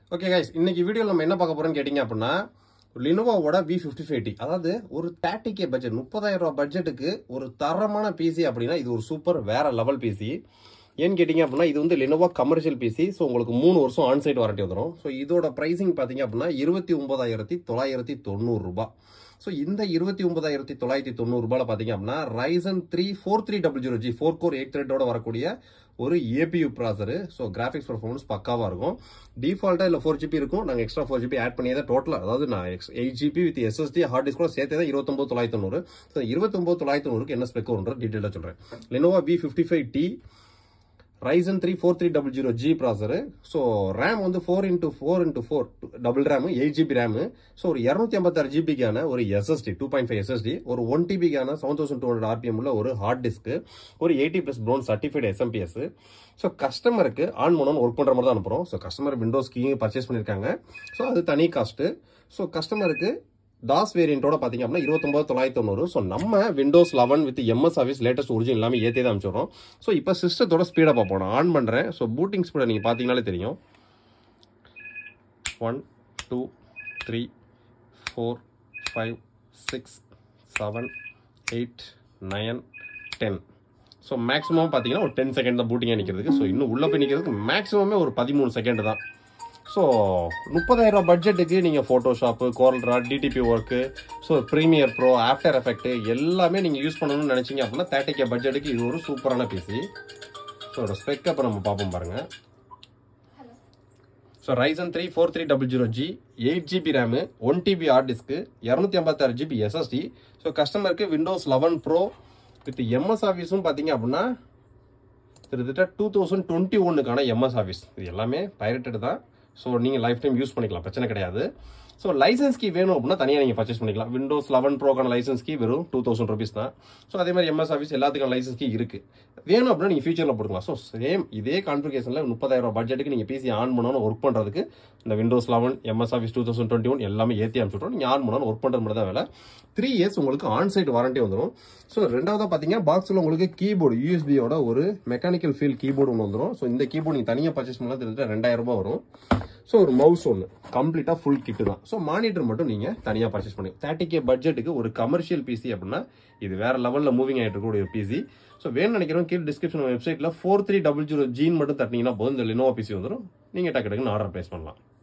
okay guys இன்னைக்கு வீடியோவில் நம்ம என்ன பார்க்க போறோம்னு கேட்டிங்க அப்படின்னா லினோவோட வி ஃபிஃப்டி ஃபைவ் டி அதாவது ஒரு தேர்ட்டி கே பட்ஜெட் முப்பதாயிரம் ரூபாய் பட்ஜெட்டுக்கு ஒரு தரமான பிசி அப்படின்னா இது ஒரு சூப்பர் வேற லெவல் பிசி ஏன்னு கேட்டிங்க அப்படின்னா இது வந்து லினோவா கமர்ஷியல் பிசி ஸோ உங்களுக்கு மூணு வருஷம் ஆன்சைட் வாரண்டி வந்துடும் ஸோ இதோட ப்ரைசிங் பார்த்தீங்க அப்படின்னா இருபத்தி ஒன்பதாயிரத்தி தொள்ளாயிரத்தி தொண்ணூறு ரூபாய் ஸோ இந்த இருபத்தி ஒன்பதாயிரத்தி தொள்ளாயிரத்தி தொண்ணூறு ரூபாயில் பார்த்தீங்க அப்படின்னா Ryzen three four three double zero G four core eight த்ரெட்டோட வரக்கூடிய ஒரு ஏபியூ ப்ராசர் ஸோ கிராஃபிக்ஸ் பர்ஃபார்மன்ஸ் பக்காவாக இருக்கும் டிஃபால்ட்டாக இல்லை ஃபோர் ஜிபி இருக்கும் நாங்கள் எக்ஸ்ட்ரா ஃபோர் ஜிபி ஆட் பண்ணியே தான் டோட்டலாக அதாவது நான் X eight GB with SSD hard disk கூட சேர்த்தே தான் இருபத்தொம்பது தொள்ளாயிரத்தி தொண்ணூறு ஸோ இருபத்தொம்பது தொள்ளாயிரத்தி தொண்ணூறுக்கு என்ன ஸ்பெக் வரும்ன்ற டீட்டெயிலாக சொல்கிறேன் Lenovo P fifty five T Ryzen three four three double zero G processor so RAM வந்து four into four into four double RAM eight GB RAM so ஒரு இரநூத்தி ஐம்பத்தாறு ஜிபிக்கான ஒரு SSD two point five SSD ஒரு one டிபிக்கான seven thousand two hundred RPM உள்ள ஒரு ஹார்ட் டிஸ்க்கு ஒரு eighty plus bronze certified SMPS so கஸ்டமருக்கு ஆன் பண்ணணும் ஒர்க் பண்ணுற மாதிரி தான் அனுப்புகிறோம் ஸோ கஸ்டமர் விண்டோஸ் கீயும் பர்ச்சேஸ் பண்ணியிருக்காங்க ஸோ அது தனி காஸ்ட்டு ஸோ கஸ்டமருக்கு டாஸ் வேரியண்டோட பார்த்தீங்க அப்படின்னா இருபத்தொம்பது தொள்ளாயிரத்தி தொண்ணூறு ஸோ நம்ம Windows eleven with MS Office latest original எல்லாமே ஏற்றி தான் அனுப்பிச்சிடுறோம் ஸோ இப்போ சிஸ்டத்தோட ஸ்பீடாக பார்ப்போம் நான் ஆன் பண்ணுறேன் ஸோ பூட்டிங் ஸ்பீடை நீங்கள் பார்த்தீங்கனாலே தெரியும் one two three four five six seven eight nine ten so maximum பார்த்தீங்கன்னா ஒரு டென் செகண்ட் தான் பூட்டிங்காக நிற்கிறதுக்கு ஸோ இன்னும் உள்ளே போய் நிற்கிறதுக்கு மேக்ஸிமமே ஒரு பதிமூணு செகண்ட் தான் ஸோ முப்பதாயிரம் ரூபாய் பட்ஜெட்டுக்கு நீங்கள் Photoshop CorelDRAW DTP work so Premiere Pro After Effect எல்லாமே நீங்கள் யூஸ் பண்ணணும்னு நினச்சிங்க அப்படின்னா தேர்ட்டி கே பட்ஜெட்டுக்கு இது ஒரு சூப்பரான பிசி ஸோ ஒரு ஸ்பெக் அப்போ நம்ம பார்ப்போம் பாருங்கள் so Ryzen three four three double zero G eight GB RAM one TB hard டிஸ்க்கு இரநூத்தி ஐம்பத்தாறு ஜிபி எஸ்எஸ்டி ஸோ கஸ்டமருக்கு Windows eleven pro with MS ஆஃபீஸும் பார்த்தீங்க அப்படின்னா கிட்டத்தட்ட டூ தௌசண்ட் டுவெண்ட்டி ஒன்னுக்கான எம்எஸ் ஆஃபீஸ் இது எல்லாமே பைரட்டட் தான் ஸோ நீங்கள் லைஃப் டைம் யூஸ் பண்ணிக்கலாம் பிரச்சனை கிடையாது ஸோ லைசன்ஸ் கீ வேணும் அப்படின்னா தனியாக நீங்கள் பர்ச்சேஸ் பண்ணிக்கலாம் விண்டோஸ் லெவன் ப்ரோக்கான லைசன்ஸ் கீ வெறும் டூ தௌசண்ட் ருபீஸ் தான் ஸோ அதே மாதிரி எம்எஸ் ஆஃபீஸ் எல்லாத்துக்கான லைசன்ஸ் கீ இருக்குது வேணும் அப்படின்னா நீங்கள் ஃபியூச்சரில் போட்டுக்கலாம் ஸோ சேம் இதே கான்ஃபிகேஷனில் முப்பதாயிரம் பட்ஜெட்டுக்கு நீங்கள் பிசி ஆன் பண்ணணும் ஒர்க் பண்ணுறதுக்கு இந்த Windows eleven MS Office two thousand twenty one எல்லாமே ஏற்றி அனுப்பிச்சுட்றோம் நீங்கள் ஆன் பண்ணணும் ஒர்க் பண்ணுறது மட்டும் தான் வேலை த்ரீ இயர்ஸ் உங்களுக்கு ஆன் சைட் வாரண்டி வந்துடும் ஸோ ரெண்டாவதாக பார்த்தீங்கன்னா பாக்ஸில் உங்களுக்கு கீபோர்டு யூஎஸ்பியோட ஒரு மெக்கானிக்கல் ஃபீல் கீபோர்டு ஒன்று வந்துடும் ஸோ இந்த கீபோர்டு நீங்கள் தனியாக பர்ச்சேஸ் பண்ணலாம் கிட்டத்தட்ட ரெண்டாயிரம் ரூபாய் வரும் ஸோ ஒரு மவுஸ் ஒன்று கம்ப்ளீட்டாக ஃபுல் கிட்டு தான் ஸோ மானிட்டர் மட்டும் நீங்கள் தனியாக பர்ச்சேஸ் பண்ணி தேர்ட்டி கே பட்ஜெட்டுக்கு ஒரு கமர்ஷியல் பிசி அப்படின்னா இது வேற லெவலில் மூவிங் ஆகிட்டு இருக்கக்கூடிய ஒரு பிசி ஸோ வேணும்னு நினைக்கிறோம் கீழே டிஸ்கிரிப்ஷன் வெப்சைட்டில் ஃபோர் த்ரீ டபுள் ஜீரோ ஜீன் மட்டும் தட்டினீங்கன்னா போதும் இந்த லினோவா பிசி வந்துடும் நீங்கள் டக்கு டக்குன்னு ஆர்டர் ப்ளேஸ் பண்ணலாம்